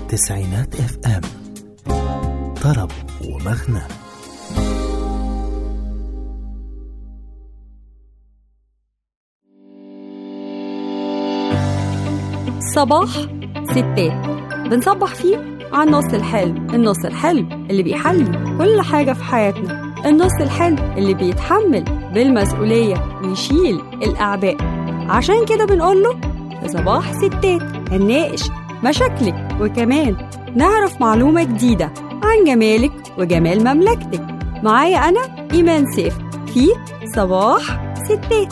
تسعينات اف ام طرب ومغنى صباح ستات بنصبح فيه على النص الحلو النص الحلو اللي بيحلي كل حاجة في حياتنا النص الحلو اللي بيتحمل بالمسؤولية ويشيل الأعباء عشان كده بنقول له في صباح ستات هنناقش مشاكلك وكمان نعرف معلومة جديدة عن جمالك وجمال مملكتك معايا أنا إيمان سيف في صباح ستات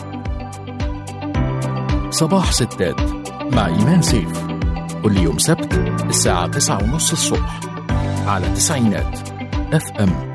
صباح ستات مع إيمان سيف كل يوم سبت الساعة تسعة ونص الصبح على تسعينات اف ام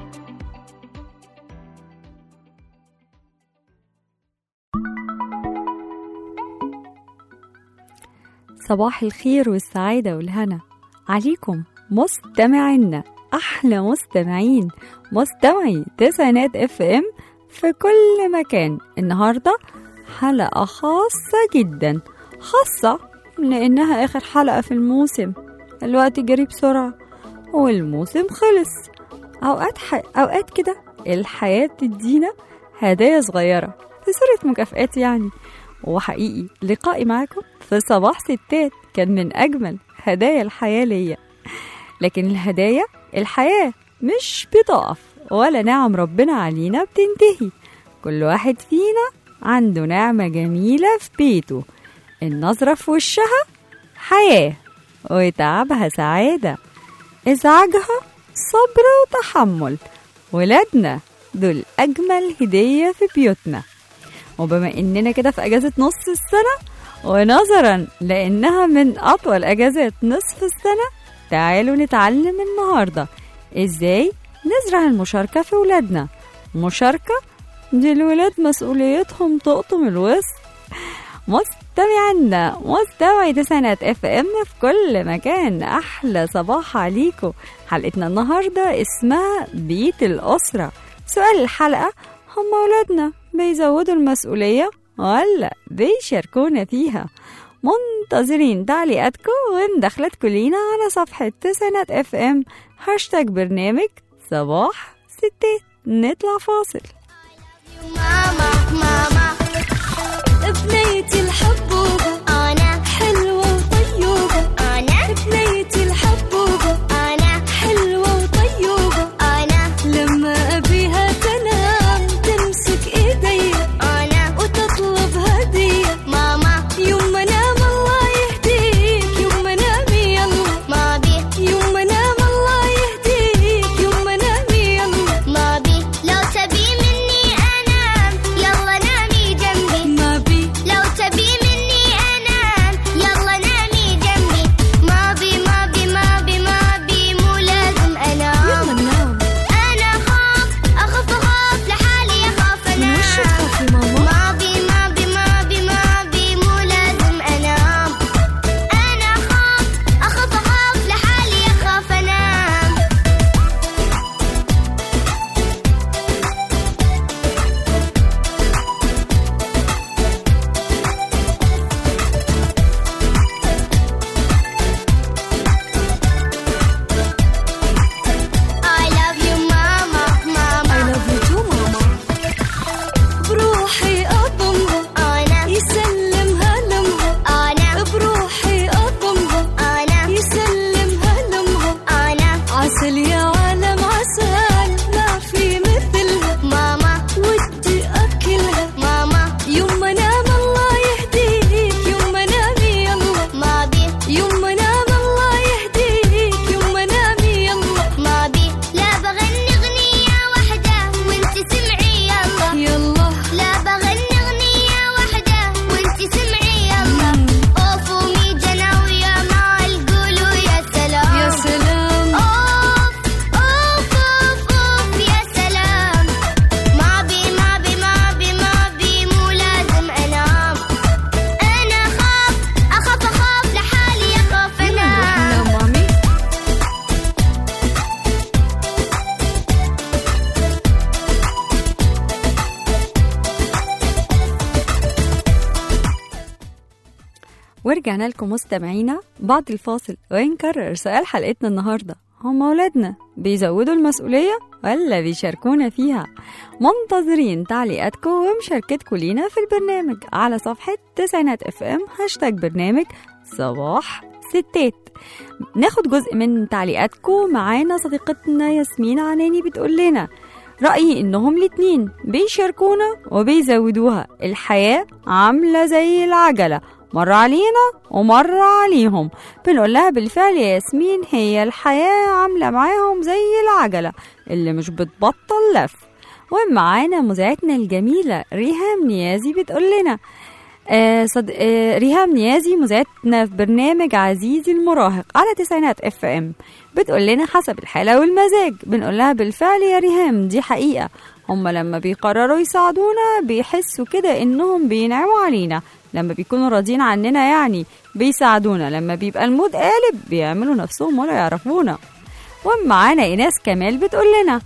صباح الخير والسعادة والهنا عليكم مستمعينا أحلى مستمعين مستمعي تسعينات اف ام في كل مكان النهاردة حلقة خاصة جدا خاصة لأنها آخر حلقة في الموسم الوقت جري بسرعة والموسم خلص أوقات ح... أوقات كده الحياة تدينا هدايا صغيرة في صورة مكافآت يعني وحقيقي لقائي معاكم في صباح ستات كان من أجمل هدايا الحياة ليا لكن الهدايا الحياة مش بتقف ولا نعم ربنا علينا بتنتهي كل واحد فينا عنده نعمة جميلة في بيته النظرة في وشها حياة وتعبها سعادة إزعاجها صبر وتحمل ولادنا دول أجمل هدية في بيوتنا وبما إننا كده في أجازة نص السنة ونظرا لأنها من أطول أجازات نصف السنة تعالوا نتعلم النهاردة إزاي نزرع المشاركة في ولادنا مشاركة دي الولاد مسؤوليتهم تقطم الوسط مستمعينا مستمعي تسعينات اف ام في كل مكان احلى صباح عليكم حلقتنا النهارده اسمها بيت الاسره سؤال الحلقه هم ولادنا بيزودوا المسؤوليه ولا بيشاركونا فيها منتظرين تعليقاتكم ومداخلتكم لينا على صفحة تسعينات اف ام هاشتاج برنامج صباح ستات نطلع فاصل ماما ماما بنيتي الحبوبة أنا حلوة وطيوبة أنا بنيتي الحبوبة أنا حلوة وطيوبة أنا لما أبيها تنام تمسك إيدي أنا وتطلب هدية ماما يوم ما نام الله يهديك يوم ما نامي يلا ما بي يوم ما نام الله يهديك يوم ما نامي يلا ما بي لو تبي مني أنام يلا نامي جنبي ما بي لو تبي مني ورجعنا لكم مستمعينا بعد الفاصل ونكرر سؤال حلقتنا النهارده هم أولادنا بيزودوا المسؤولية ولا بيشاركونا فيها؟ منتظرين تعليقاتكم ومشاركتكم لينا في البرنامج على صفحة تسعينات اف ام هاشتاج برنامج صباح ستات ناخد جزء من تعليقاتكم معانا صديقتنا ياسمين عناني بتقول لنا رأيي إنهم الاتنين بيشاركونا وبيزودوها الحياة عاملة زي العجلة مرة علينا ومرة عليهم بنقول لها بالفعل يا ياسمين هي الحياة عاملة معاهم زي العجلة اللي مش بتبطل لف ومعانا مذيعتنا الجميلة ريهام نيازي بتقول لنا آه صد... آه ريهام نيازي مذيعتنا في برنامج عزيزي المراهق على تسعينات اف ام بتقول لنا حسب الحالة والمزاج بنقول لها بالفعل يا ريهام دي حقيقة هم لما بيقرروا يساعدونا بيحسوا كده انهم بينعموا علينا لما بيكونوا راضيين عننا يعني بيساعدونا لما بيبقى المود قالب بيعملوا نفسهم ولا يعرفونا ومعانا ايناس كمال بتقول لنا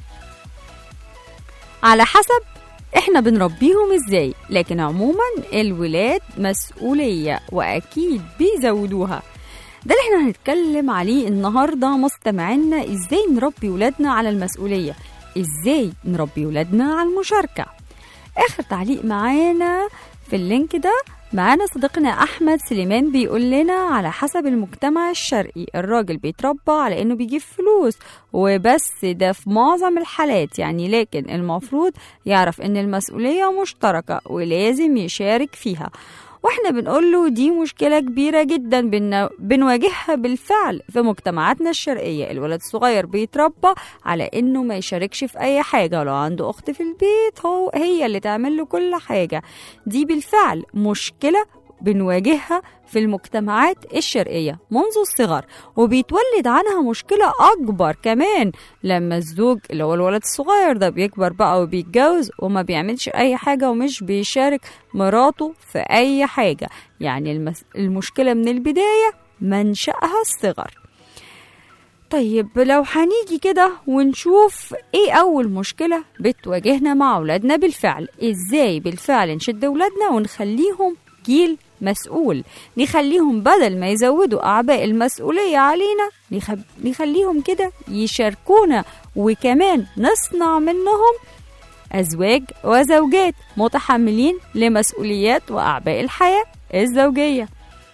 على حسب احنا بنربيهم ازاي لكن عموما الولاد مسؤولية واكيد بيزودوها ده اللي احنا هنتكلم عليه النهارده مستمعينا ازاي نربي ولادنا على المسؤولية ازاي نربي ولادنا على المشاركة اخر تعليق معانا في اللينك ده معانا صديقنا احمد سليمان بيقول لنا على حسب المجتمع الشرقي الراجل بيتربى على انه بيجيب فلوس وبس ده في معظم الحالات يعني لكن المفروض يعرف ان المسؤولية مشتركة ولازم يشارك فيها واحنا بنقول له دي مشكلة كبيرة جدا بن... بنواجهها بالفعل في مجتمعاتنا الشرقية الولد الصغير بيتربى على انه ما يشاركش في اي حاجة ولو عنده اخت في البيت هو هي اللي تعمل له كل حاجة دي بالفعل مشكلة بنواجهها في المجتمعات الشرقية منذ الصغر وبيتولد عنها مشكلة أكبر كمان لما الزوج اللي هو الولد الصغير ده بيكبر بقى وبيتجوز وما بيعملش أي حاجة ومش بيشارك مراته في أي حاجة يعني المس... المشكلة من البداية منشأها الصغر طيب لو هنيجي كده ونشوف ايه اول مشكله بتواجهنا مع اولادنا بالفعل ازاي بالفعل نشد اولادنا ونخليهم جيل مسؤول نخليهم بدل ما يزودوا أعباء المسؤولية علينا نخ... نخليهم كده يشاركونا وكمان نصنع منهم أزواج وزوجات متحملين لمسؤوليات وأعباء الحياة الزوجية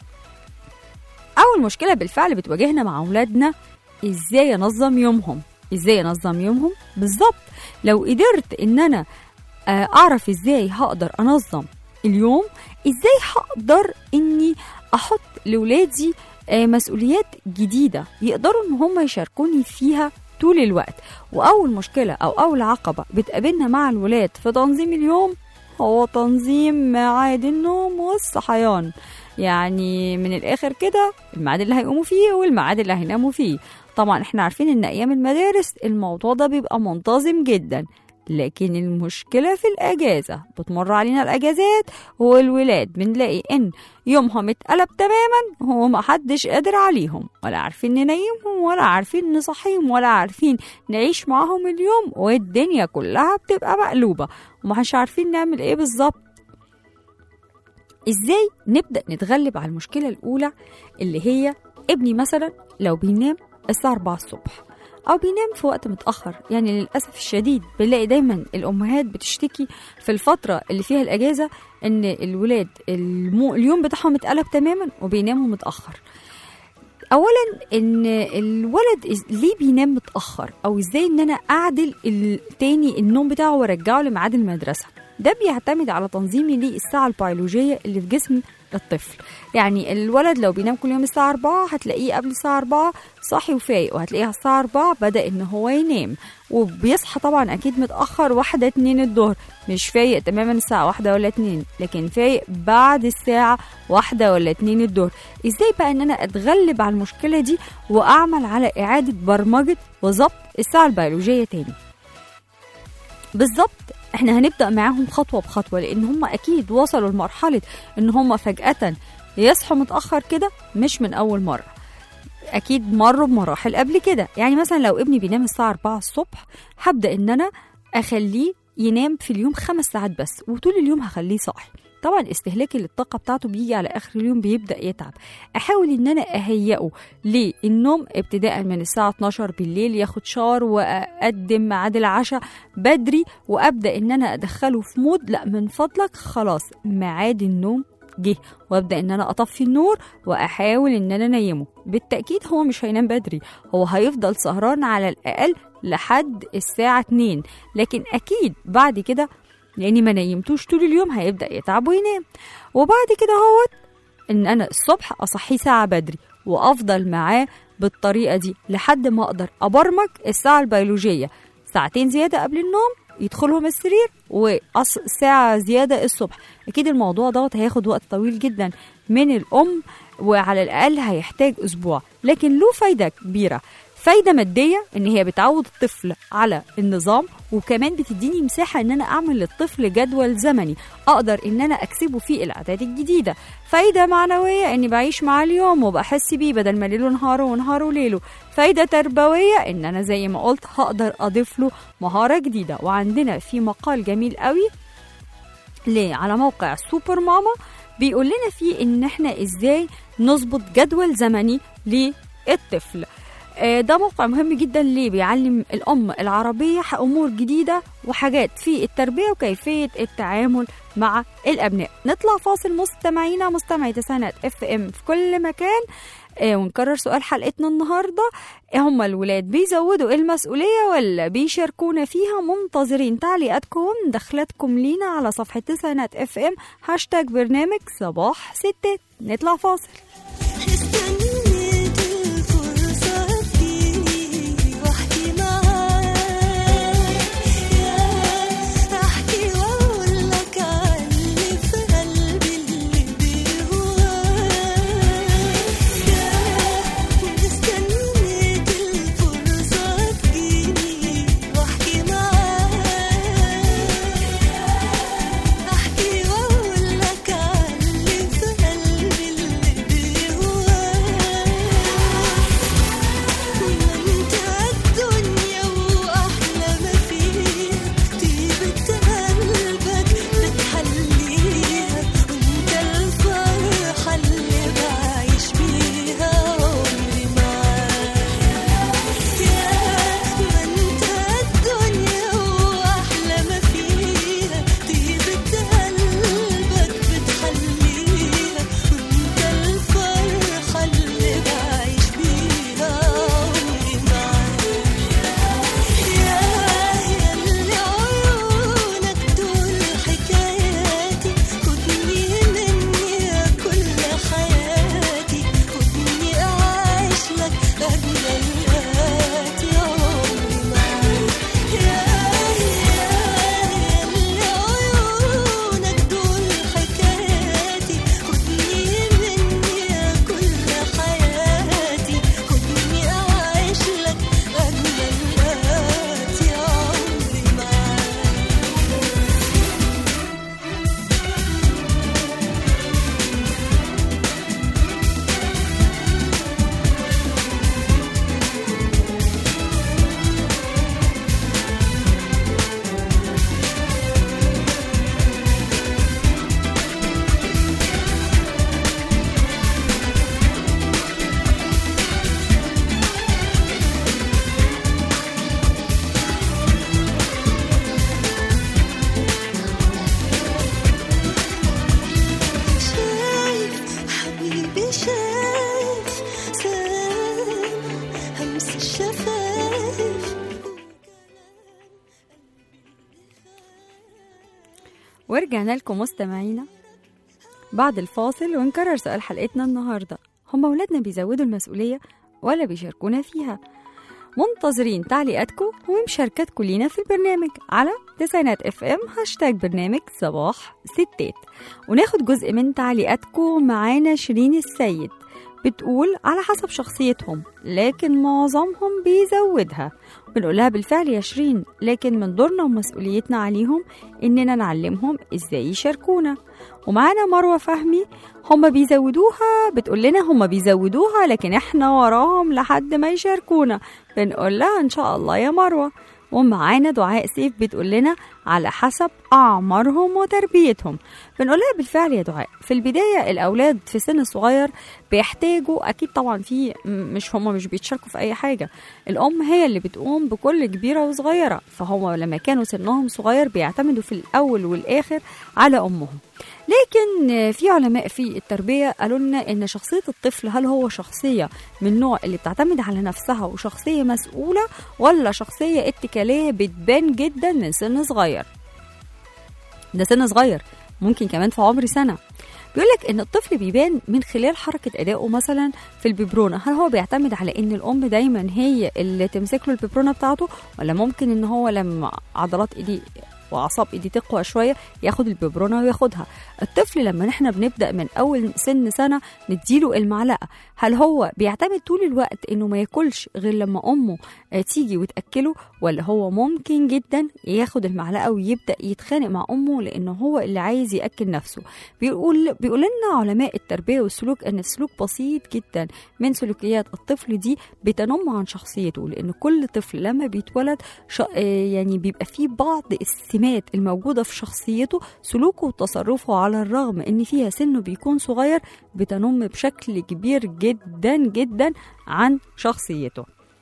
أول مشكلة بالفعل بتواجهنا مع أولادنا إزاي أنظم يومهم إزاي أنظم يومهم بالظبط لو قدرت إن أنا أعرف إزاي هقدر أنظم اليوم ازاي هقدر اني احط لاولادي مسؤوليات جديده يقدروا ان هم يشاركوني فيها طول الوقت واول مشكله او اول عقبه بتقابلنا مع الولاد في تنظيم اليوم هو تنظيم ميعاد النوم والصحيان يعني من الاخر كده الميعاد اللي هيقوموا فيه والميعاد اللي هيناموا فيه طبعا احنا عارفين ان ايام المدارس الموضوع ده بيبقى منتظم جدا لكن المشكلة في الأجازة بتمر علينا الأجازات والولاد بنلاقي إن يومهم اتقلب تماما هو محدش قادر عليهم ولا عارفين ننيمهم ولا عارفين نصحيهم ولا عارفين نعيش معاهم اليوم والدنيا كلها بتبقى مقلوبة ومحش عارفين نعمل إيه بالظبط إزاي نبدأ نتغلب على المشكلة الأولى اللي هي ابني مثلا لو بينام الساعة 4 الصبح او بينام في وقت متاخر يعني للاسف الشديد بنلاقي دايما الامهات بتشتكي في الفتره اللي فيها الاجازه ان الولاد المو اليوم بتاعهم اتقلب تماما وبيناموا متاخر اولا ان الولد ليه بينام متاخر او ازاي ان انا اعدل التاني النوم بتاعه وارجعه لميعاد المدرسه ده بيعتمد على تنظيمي للساعه البيولوجيه اللي في جسم الطفل يعني الولد لو بينام كل يوم الساعة 4 هتلاقيه قبل الساعة 4 صاحي وفايق وهتلاقيه على الساعة 4 بدأ إن هو ينام وبيصحى طبعا أكيد متأخر واحدة اتنين الظهر مش فايق تماما الساعة واحدة ولا اتنين لكن فايق بعد الساعة واحدة ولا اتنين الظهر ازاي بقى ان انا اتغلب على المشكلة دي واعمل على اعادة برمجة وظبط الساعة البيولوجية تاني بالظبط احنا هنبدا معاهم خطوه بخطوه لان هم اكيد وصلوا لمرحله ان هم فجاه يصحوا متاخر كده مش من اول مره اكيد مروا بمراحل قبل كده يعني مثلا لو ابني بينام الساعه 4 الصبح هبدا ان انا اخليه ينام في اليوم خمس ساعات بس وطول اليوم هخليه صاحي طبعا استهلاكي للطاقة بتاعته بيجي على آخر اليوم بيبدأ يتعب أحاول إن أنا أهيئه للنوم ابتداء من الساعة 12 بالليل ياخد شاور وأقدم ميعاد العشاء بدري وأبدأ إن أنا أدخله في مود لا من فضلك خلاص ميعاد النوم جه وابدا ان انا اطفي النور واحاول ان انا انيمه بالتاكيد هو مش هينام بدري هو هيفضل سهران على الاقل لحد الساعه 2 لكن اكيد بعد كده لاني ما نيمتوش طول اليوم هيبدا يتعب وينام وبعد كده هوت ان انا الصبح اصحيه ساعه بدري وافضل معاه بالطريقه دي لحد ما اقدر ابرمج الساعه البيولوجيه ساعتين زياده قبل النوم يدخلهم السرير وساعة زيادة الصبح أكيد الموضوع دوت هياخد وقت طويل جدا من الأم وعلى الأقل هيحتاج أسبوع لكن له فايدة كبيرة فايدة مادية إن هي بتعود الطفل على النظام وكمان بتديني مساحة إن أنا أعمل للطفل جدول زمني أقدر إن أنا أكسبه فيه الأعداد الجديدة فايدة معنوية إني بعيش معاه اليوم وبحس بيه بدل ما ليله نهاره ونهاره ليله فايدة تربوية إن أنا زي ما قلت هقدر أضيف له مهارة جديدة وعندنا في مقال جميل قوي ليه على موقع سوبر ماما بيقول لنا فيه ان احنا ازاي نظبط جدول زمني للطفل آه، ده موقع مهم جدا ليه بيعلم الأم العربية أمور جديدة وحاجات في التربية وكيفية التعامل مع الأبناء نطلع فاصل مستمعينا مستمعي تسعينات اف ام في كل مكان آه، ونكرر سؤال حلقتنا النهارده هم الولاد بيزودوا المسؤوليه ولا بيشاركونا فيها منتظرين تعليقاتكم دخلاتكم لينا على صفحه تسعينات اف ام هاشتاج برنامج صباح ستات نطلع فاصل استنيت الفرصة تجيني واحكي معاك احكي واقول لك عن اللي في قلبي اللي بيهواك استنيت الفرصة تجيني واحكي معاك احكي واقول لك عن اللي في قلبي اللي بيهواك وانت الدنيا واحلى ما فيها طيبة قلبك بتحليها وانت الفرحة اللي بعيش بيها عمري معاك يا ما انت الدنيا واحلى ما فيها طيبة قلبك بتحليها وانت الفرحة اللي بعيش بيها عمري معاك يا ياللي عيونك دول حكاياتي خدني مني يا كل حياتي خدني أعيش لك أجمل الأوقات يا عمري معاك يا ياللي عيونك دول حكاياتي خدني مني يا كل حياتي خدني أعيش لك أجمل الأوقات يا عمري معاك شايف حبيبي شايف سام همس الشفايف ورجعنا لكم مستمعينا بعد الفاصل ونكرر سؤال حلقتنا النهارده هم أولادنا بيزودوا المسؤولية ولا بيشاركونا فيها منتظرين تعليقاتكم ومشاركاتكم لينا في البرنامج على تسعينات اف ام هاشتاج برنامج صباح ستات وناخد جزء من تعليقاتكم معانا شيرين السيد بتقول على حسب شخصيتهم لكن معظمهم بيزودها بنقولها بالفعل يا شيرين لكن من دورنا ومسؤوليتنا عليهم إننا نعلمهم إزاي يشاركونا ومعانا مروة فهمي هم بيزودوها بتقول لنا هم بيزودوها لكن احنا وراهم لحد ما يشاركونا بنقول لها إن شاء الله يا مروة ومعانا دعاء سيف بتقول لنا على حسب أعمارهم وتربيتهم بنقول لها بالفعل يا دعاء في البداية الأولاد في سن صغير بيحتاجوا أكيد طبعا في م- مش هم مش بيتشاركوا في أي حاجة الأم هي اللي بتقوم بكل كبيرة وصغيرة فهم لما كانوا سنهم صغير بيعتمدوا في الأول والآخر على أمهم لكن في علماء في التربية قالوا لنا إن شخصية الطفل هل هو شخصية من النوع اللي بتعتمد على نفسها وشخصية مسؤولة ولا شخصية اتكالية بتبان جدا من سن صغير ده سن صغير ممكن كمان في عمر سنة بيقول لك ان الطفل بيبان من خلال حركه ادائه مثلا في الببرونه هل هو بيعتمد على ان الام دايما هي اللي تمسك له الببرونه بتاعته ولا ممكن ان هو لما عضلات ايديه واعصاب ايدي تقوى شويه ياخد الببرونه وياخدها الطفل لما نحن بنبدا من اول سن سنه نديله المعلقه هل هو بيعتمد طول الوقت انه ما ياكلش غير لما امه آه، تيجي وتاكله ولا هو ممكن جدا ياخد المعلقه ويبدا يتخانق مع امه لانه هو اللي عايز ياكل نفسه بيقول بيقول لنا علماء التربيه والسلوك ان السلوك بسيط جدا من سلوكيات الطفل دي بتنم عن شخصيته لان كل طفل لما بيتولد ش... آه، يعني بيبقى فيه بعض السمات الموجوده في شخصيته سلوكه وتصرفه على الرغم ان فيها سنه بيكون صغير بتنم بشكل كبير جدا جدا عن شخصيته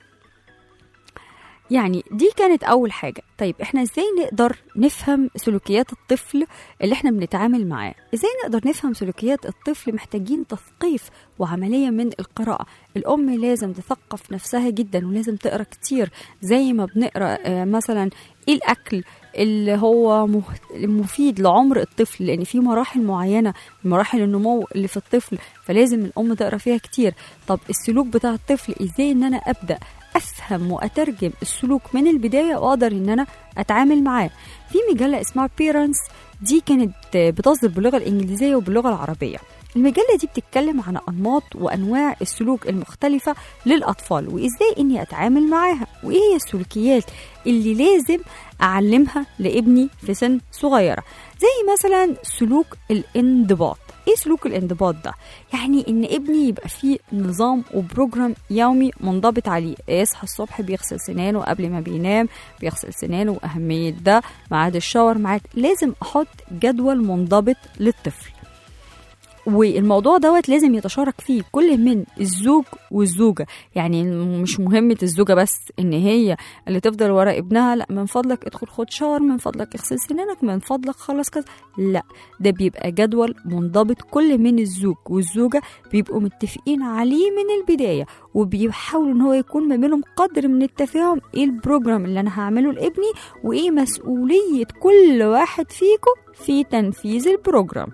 يعني دي كانت أول حاجة طيب احنا ازاي نقدر نفهم سلوكيات الطفل اللي احنا بنتعامل معاه ازاي نقدر نفهم سلوكيات الطفل محتاجين تثقيف وعملية من القراءة الأم لازم تثقف نفسها جدا ولازم تقرأ كتير زي ما بنقرأ آه، مثلا ايه الأكل اللي هو مه- مفيد لعمر الطفل لان في مراحل معينه مراحل النمو اللي في الطفل فلازم الام تقرا فيها كتير طب السلوك بتاع الطفل ازاي ان انا ابدا افهم واترجم السلوك من البدايه واقدر ان انا اتعامل معاه في مجله اسمها بيرنتس دي كانت بتصدر باللغه الانجليزيه وباللغه العربيه المجلة دي بتتكلم عن أنماط وأنواع السلوك المختلفة للأطفال وإزاي إني أتعامل معاها وإيه هي السلوكيات اللي لازم أعلمها لابني في سن صغيرة زي مثلا سلوك الانضباط ايه سلوك الانضباط ده يعني ان ابني يبقى فيه نظام وبروجرام يومي منضبط عليه يصحى الصبح بيغسل سنانه قبل ما بينام بيغسل سنانه واهميه ده ميعاد الشاور ميعاد لازم احط جدول منضبط للطفل والموضوع دوت لازم يتشارك فيه كل من الزوج والزوجة يعني مش مهمة الزوجة بس ان هي اللي تفضل ورا ابنها لا من فضلك ادخل خد شاور من فضلك اغسل سنانك من فضلك خلص كذا لا ده بيبقى جدول منضبط كل من الزوج والزوجة بيبقوا متفقين عليه من البداية وبيحاولوا ان هو يكون ما بينهم قدر من التفاهم ايه البروجرام اللي انا هعمله لابني وايه مسؤولية كل واحد فيكم في تنفيذ البروجرام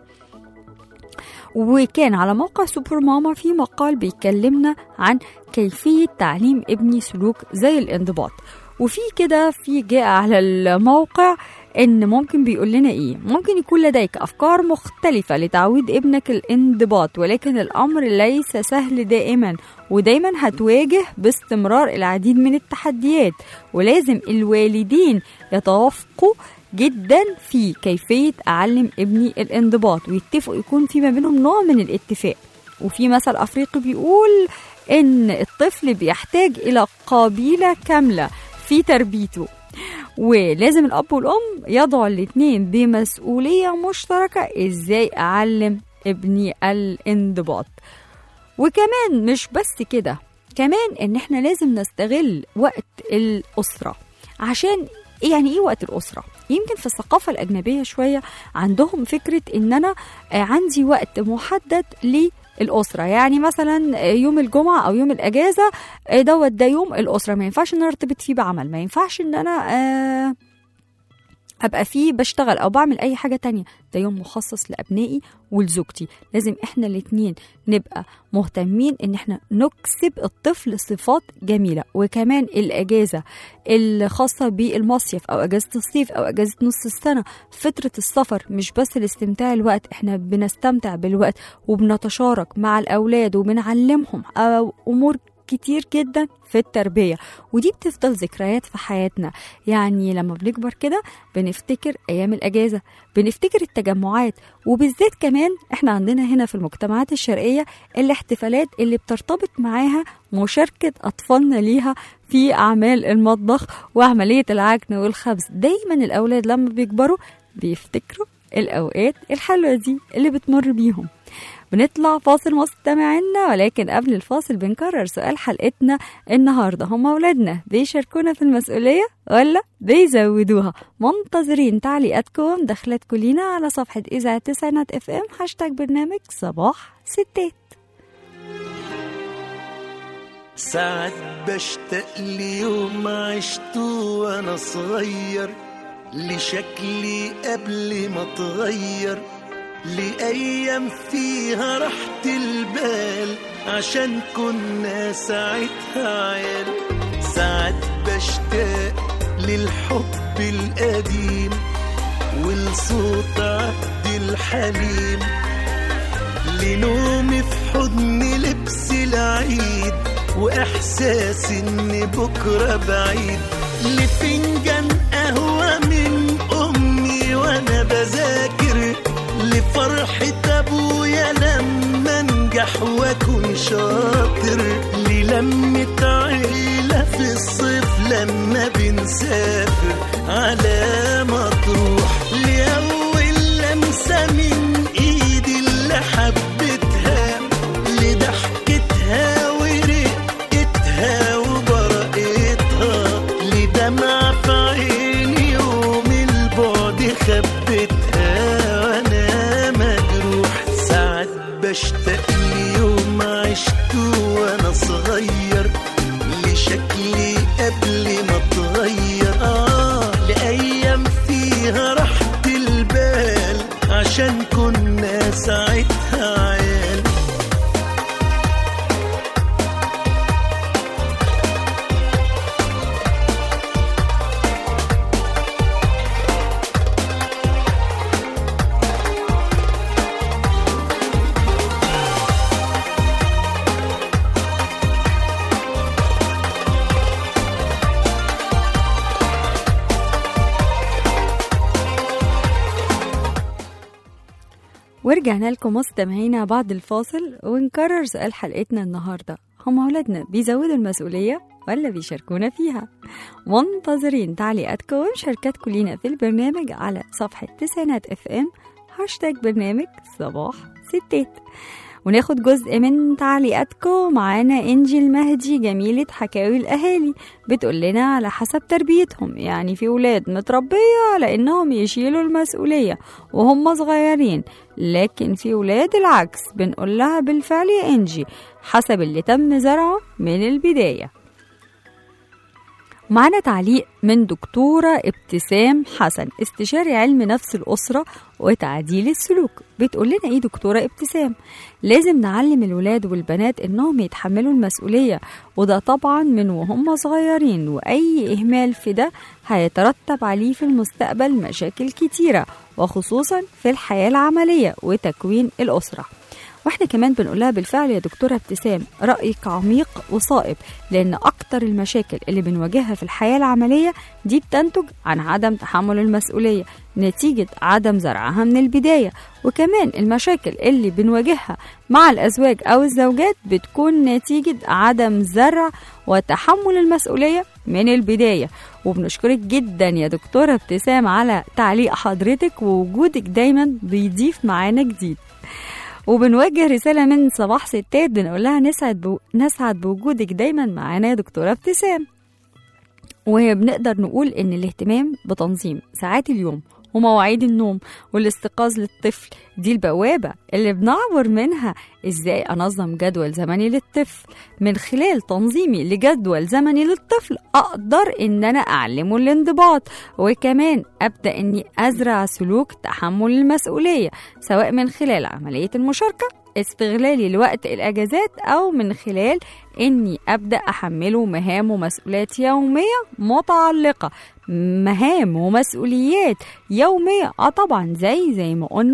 وكان على موقع سوبر ماما في مقال بيكلمنا عن كيفية تعليم ابني سلوك زي الانضباط وفي كده في جاء على الموقع ان ممكن بيقول لنا ايه ممكن يكون لديك افكار مختلفة لتعويد ابنك الانضباط ولكن الامر ليس سهل دائما ودايما هتواجه باستمرار العديد من التحديات ولازم الوالدين يتوافقوا جدا في كيفية أعلم ابني الانضباط ويتفقوا يكون في ما بينهم نوع من الاتفاق وفي مثل أفريقي بيقول إن الطفل بيحتاج إلى قبيلة كاملة في تربيته ولازم الأب والأم يضعوا الاتنين بمسؤولية مشتركة إزاي أعلم ابني الانضباط وكمان مش بس كده كمان ان احنا لازم نستغل وقت الأسرة عشان يعني ايه وقت الأسرة يمكن في الثقافة الأجنبية شوية عندهم فكرة ان انا آه، عندي وقت محدد للأسرة يعني مثلا آه، يوم الجمعة أو يوم الأجازة آه، دوت ده يوم الأسرة ما ينفعش ان انا ارتبط فيه بعمل ما ينفعش ان انا آه ابقى فيه بشتغل او بعمل اي حاجه تانية ده يوم مخصص لابنائي ولزوجتي لازم احنا الاتنين نبقى مهتمين ان احنا نكسب الطفل صفات جميله وكمان الاجازه الخاصه بالمصيف او اجازه الصيف او اجازه نص السنه فتره السفر مش بس لاستمتاع الوقت احنا بنستمتع بالوقت وبنتشارك مع الاولاد وبنعلمهم أو امور كتير جدا في التربية ودي بتفضل ذكريات في حياتنا يعني لما بنكبر كده بنفتكر أيام الأجازة بنفتكر التجمعات وبالذات كمان احنا عندنا هنا في المجتمعات الشرقية الاحتفالات اللي بترتبط معاها مشاركة أطفالنا ليها في أعمال المطبخ وعملية العجن والخبز دايما الأولاد لما بيكبروا بيفتكروا الأوقات الحلوة دي اللي بتمر بيهم بنطلع فاصل مستمعينا ولكن قبل الفاصل بنكرر سؤال حلقتنا النهارده هم اولادنا بيشاركونا في المسؤوليه ولا بيزودوها منتظرين تعليقاتكم دخلتكم لينا على صفحه اذاعه تسعينات اف ام هاشتاج برنامج صباح ستات ساعات بشتاق ليوم عشته وانا صغير لشكلي قبل ما اتغير لأيام فيها راحة البال عشان كنا ساعتها عيال ساعات بشتاق للحب القديم ولصوت عبد الحليم لنومي في حضن لبس العيد واحساس ان بكره بعيد لفنجان قهوه من امي وانا بذاكر لفرحه ابويا لما انجح واكون شاطر للمه عيله في الصيف لما بنسافر على مطروح لاول لمسه من ايدي اللي حبيتها لضحكتها ورقتها وبرقتها لدمع في عيني يوم البعد خبتها وانا مجروح ساعات بشتاق ليوم عشته وانا صغير لشكلي قبل ما اتغير اه لايام فيها راحة البال عشان كنا ساعتها عيال ورجعنا لكم مستمعينا بعد الفاصل ونكرر سؤال حلقتنا النهارده هم أولادنا بيزودوا المسؤولية ولا بيشاركونا فيها منتظرين تعليقاتكم ومشاركاتكم لينا في البرنامج على صفحة تسعينات اف ام هاشتاج برنامج صباح ستات وناخد جزء من تعليقاتكم معانا انجي المهدي جميلة حكاوي الأهالي بتقول لنا على حسب تربيتهم يعني في ولاد متربية على إنهم يشيلوا المسؤولية وهم صغيرين لكن في ولاد العكس بنقول لها بالفعل يا انجي حسب اللي تم زرعه من البداية معانا تعليق من دكتورة ابتسام حسن استشاري علم نفس الأسرة وتعديل السلوك بتقول لنا ايه دكتورة ابتسام لازم نعلم الولاد والبنات انهم يتحملوا المسؤولية وده طبعا من وهم صغيرين واي اهمال في ده هيترتب عليه في المستقبل مشاكل كتيرة وخصوصا في الحياة العملية وتكوين الأسرة واحنا كمان بنقولها بالفعل يا دكتورة ابتسام رأيك عميق وصائب لأن أكتر المشاكل اللي بنواجهها في الحياة العملية دي بتنتج عن عدم تحمل المسؤولية نتيجة عدم زرعها من البداية وكمان المشاكل اللي بنواجهها مع الأزواج أو الزوجات بتكون نتيجة عدم زرع وتحمل المسؤولية من البداية وبنشكرك جدا يا دكتورة ابتسام على تعليق حضرتك ووجودك دايما بيضيف معانا جديد وبنوجه رسالة من صباح ستات بنقول لها نسعد بو... نسعد بوجودك دايما معانا يا دكتورة ابتسام وبنقدر نقول إن الاهتمام بتنظيم ساعات اليوم ومواعيد النوم والاستيقاظ للطفل دي البوابة اللي بنعبر منها ازاي انظم جدول زمني للطفل من خلال تنظيمي لجدول زمني للطفل اقدر ان انا اعلمه الانضباط وكمان ابدا اني ازرع سلوك تحمل المسؤولية سواء من خلال عملية المشاركة استغلالي لوقت الاجازات او من خلال اني ابدا احمله مهام ومسؤوليات يوميه متعلقه مهام ومسؤوليات يوميه اه طبعا زي زي ما قلنا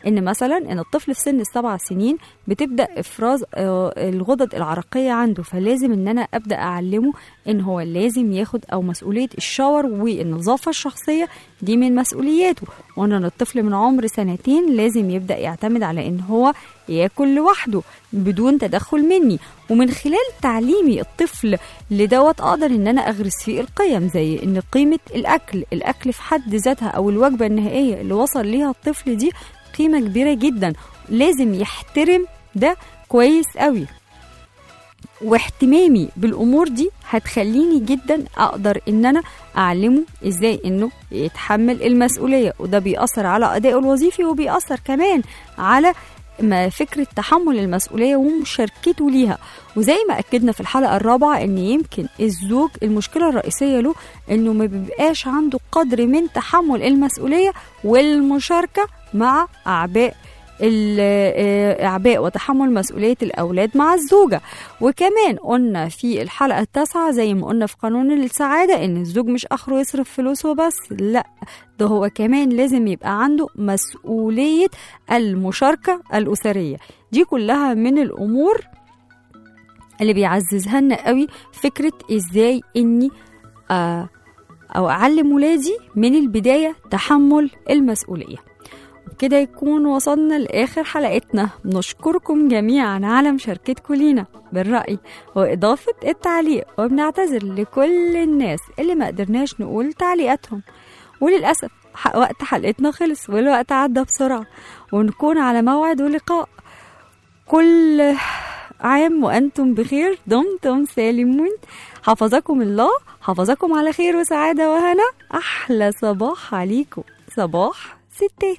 ان مثلا ان الطفل في سن السبع سنين بتبدا افراز آه، الغدد العرقيه عنده فلازم ان انا ابدا اعلمه ان هو لازم ياخد او مسؤوليه الشاور والنظافه الشخصيه دي من مسؤولياته وان الطفل من عمر سنتين لازم يبدا يعتمد على ان هو ياكل لوحده بدون تدخل مني ومن خلال تعليمي الطفل لدوت اقدر ان انا اغرس فيه القيم زي ان قيمه الاكل الاكل في حد ذاتها او الوجبه النهائيه اللي وصل ليها الطفل دي قيمه كبيره جدا لازم يحترم ده كويس قوي واهتمامي بالامور دي هتخليني جدا اقدر ان انا اعلمه ازاي انه يتحمل المسؤوليه وده بيأثر على ادائه الوظيفي وبيأثر كمان على ما فكرة تحمل المسؤولية ومشاركته ليها وزي ما أكدنا في الحلقة الرابعة أن يمكن الزوج المشكلة الرئيسية له أنه ما بيبقاش عنده قدر من تحمل المسؤولية والمشاركة مع أعباء الأعباء وتحمل مسؤولية الأولاد مع الزوجة وكمان قلنا في الحلقة التاسعة زي ما قلنا في قانون السعادة إن الزوج مش آخره يصرف فلوسه بس لا ده هو كمان لازم يبقى عنده مسؤولية المشاركة الأسرية دي كلها من الأمور اللي بيعززها لنا قوي فكرة إزاي إني آه أو أعلم ولادي من البداية تحمل المسؤولية وبكده يكون وصلنا لآخر حلقتنا نشكركم جميعا على مشاركتكم لينا بالرأي وإضافة التعليق وبنعتذر لكل الناس اللي ما قدرناش نقول تعليقاتهم وللأسف ح- وقت حلقتنا خلص والوقت عدى بسرعة ونكون على موعد ولقاء كل عام وأنتم بخير دمتم سالمون حفظكم الله حفظكم على خير وسعادة وهنا أحلى صباح عليكم صباح ستات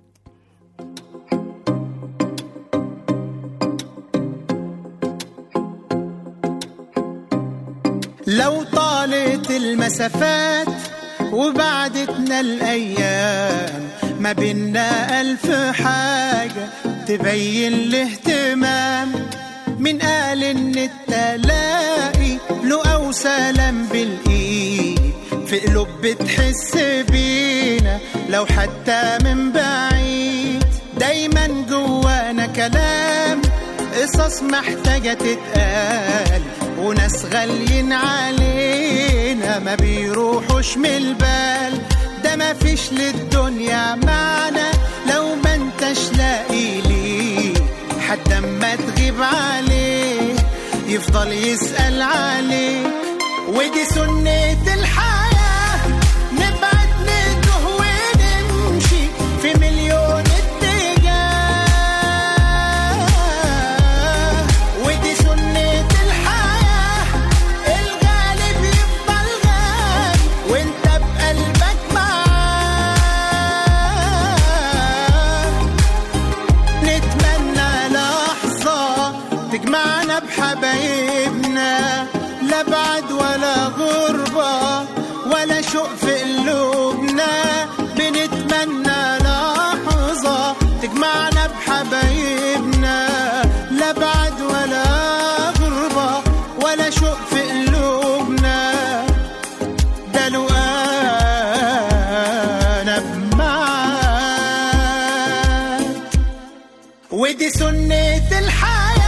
لو طالت المسافات وبعدتنا الأيام ما بينا ألف حاجة تبين الاهتمام من قال إن التلاقي له أو سلام بالإيد في قلوب بتحس بينا لو حتى من بعيد دايما جوانا كلام قصص محتاجة تتقال وناس غاليين علينا ما بيروحوش من البال ده ما فيش للدنيا معنى لو ما انتش لاقي ليه حد اما تغيب عليه يفضل يسأل عليك ودي سنة الحياة نبعد نتوه ونمشي في مليون اتجاه ودي سنة الحياة الغالب يفضل غالي وانت بقلبك معاه نتمنى لحظة تجمعنا بحبايبنا لا بعد ولا غربة ولا شوق في قلوبنا بنتمنى لحظة تجمعنا بحبايبنا لا بعد ولا غربة ولا شوق في قلوبنا ده لو انا بمعاك ودي سنة الحياة